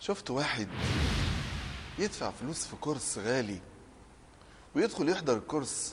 شفت واحد يدفع فلوس في كورس غالي ويدخل يحضر الكورس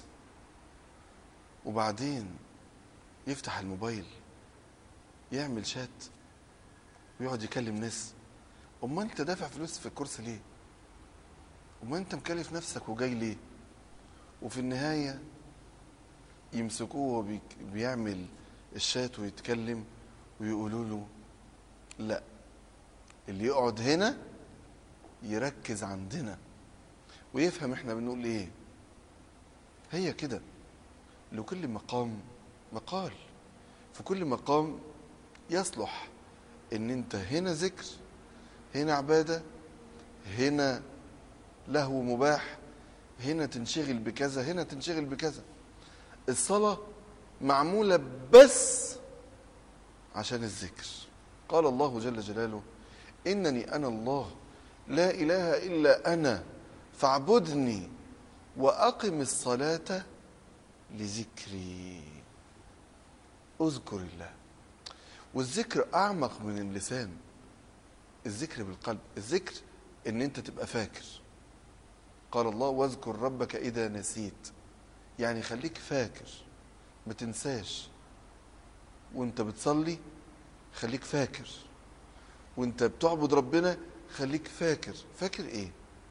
وبعدين يفتح الموبايل يعمل شات ويقعد يكلم ناس امال انت دافع فلوس في الكورس ليه امال انت مكلف نفسك وجاي ليه وفي النهايه يمسكوه وهو بيك- بيعمل الشات ويتكلم ويقولوا له لا اللي يقعد هنا يركز عندنا ويفهم احنا بنقول ايه هي كده لكل مقام مقال في كل مقام يصلح ان انت هنا ذكر هنا عبادة هنا لهو مباح هنا تنشغل بكذا هنا تنشغل بكذا الصلاة معمولة بس عشان الذكر قال الله جل جلاله إنني أنا الله لا إله إلا أنا فاعبدني وأقم الصلاة لذكري اذكر الله والذكر أعمق من اللسان الذكر بالقلب الذكر ان انت تبقى فاكر قال الله واذكر ربك اذا نسيت يعني خليك فاكر ما تنساش وانت بتصلي خليك فاكر وانت بتعبد ربنا خليك فاكر فاكر ايه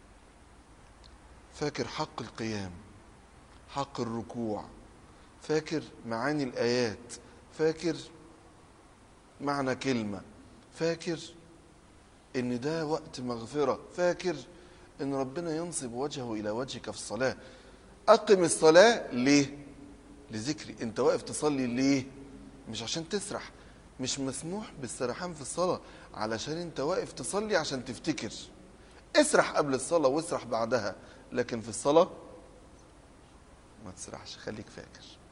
فاكر حق القيام حق الركوع فاكر معاني الايات فاكر معنى كلمه فاكر ان ده وقت مغفرة فاكر ان ربنا ينصب وجهه الى وجهك في الصلاة اقم الصلاة ليه لذكري انت واقف تصلي ليه مش عشان تسرح مش مسموح بالسرحان في الصلاة علشان انت واقف تصلي عشان تفتكر اسرح قبل الصلاة واسرح بعدها لكن في الصلاة ما تسرحش خليك فاكر